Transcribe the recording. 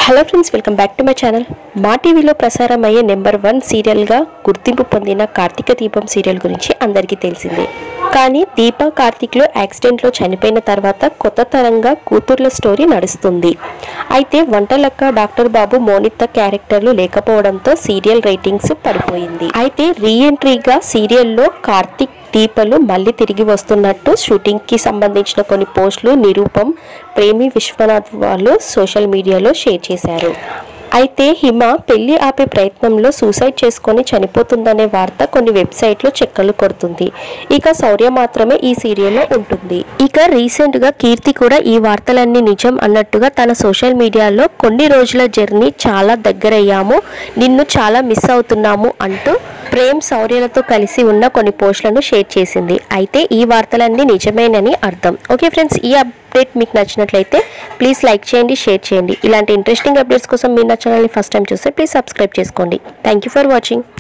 hello friends welcome back to my channel మా టీవీలో ప్రసారం అయ్యే నెంబర్ వన్ సీరియల్గా గుర్తింపు పొందిన కార్తీక దీపం సీరియల్ గురించి అందరికీ తెలిసిందే కానీ దీప కార్తీక్లో యాక్సిడెంట్లో చనిపోయిన తర్వాత కొత్త తరంగా కూతుర్ల స్టోరీ నడుస్తుంది అయితే వంటలక్క డాక్టర్ బాబు మోనిత క్యారెక్టర్లు లేకపోవడంతో సీరియల్ రేటింగ్స్ పడిపోయింది అయితే రీఎంట్రీగా సీరియల్లో కార్తీక్ దీపలు మళ్ళీ తిరిగి వస్తున్నట్టు షూటింగ్కి సంబంధించిన కొన్ని పోస్టులు నిరూపం ప్రేమి విశ్వనాథ్ వాళ్ళు సోషల్ మీడియాలో షేర్ చేశారు అయితే హిమ పెళ్లి ఆపే ప్రయత్నంలో సూసైడ్ చేసుకొని చనిపోతుందనే వార్త కొన్ని వెబ్సైట్లో చెక్కలు కొడుతుంది ఇక శౌర్య మాత్రమే ఈ సీరియల్లో ఉంటుంది ఇక రీసెంట్ గా కీర్తి కూడా ఈ వార్తలన్నీ నిజం అన్నట్టుగా తన సోషల్ మీడియాలో కొన్ని రోజుల జర్నీ చాలా దగ్గరయ్యాము నిన్ను చాలా మిస్ అవుతున్నాము అంటూ ప్రేమ్ శౌర్యలతో కలిసి ఉన్న కొన్ని పోస్టులను షేర్ చేసింది అయితే ఈ వార్తలన్నీ నిజమేనని అర్థం ఓకే ఫ్రెండ్స్ ఈ అప్డేట్ మీకు నచ్చినట్లయితే ప్లీజ్ లైక్ చేయండి షేర్ చేయండి ఇలాంటి ఇంట్రెస్టింగ్ అప్డేట్స్ కోసం మీరు నా ఛానల్ని ఫస్ట్ టైం చూస్తే ప్లీజ్ సబ్స్క్రైబ్ చేసుకోండి థ్యాంక్ యూ ఫర్ వాచింగ్